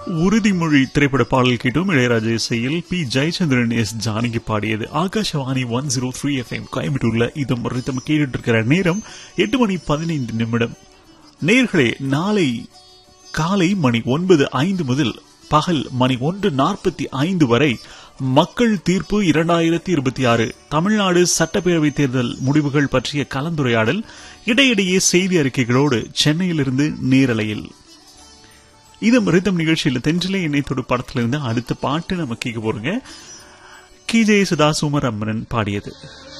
உறுதிமொழி திரைப்பட பாடல் கேட்டும் இளையராஜா இசையில் பி ஜெயச்சந்திரன் எஸ் ஜானகி பாடியது Akashvani one zero three FM கோயம்புத்தூர்ல இதம் ரித்தம் கேட்டுட்டு இருக்கிற நேரம் எட்டு மணி பதினைந்து நிமிடம் நேர்களே நாளை காலை மணி ஒன்பது ஐந்து முதல் பகல் மணி ஒன்று நாற்பத்தி ஐந்து வரை மக்கள் தீர்ப்பு இரண்டாயிரத்தி இருபத்தி ஆறு தமிழ்நாடு சட்டப்பேரவை தேர்தல் முடிவுகள் பற்றிய கலந்துரையாடல் இடையிடையே செய்தி அறிக்கைகளோடு சென்னையிலிருந்து நேரலையில் இது ரிதம் நிகழ்ச்சியில் தென்றிலே இணைத்தோடு படத்திலிருந்து அடுத்த பாட்டு நம்ம கேட்க போறோங்க கி ஜெயசுதா சுமரம்மன் பாடியது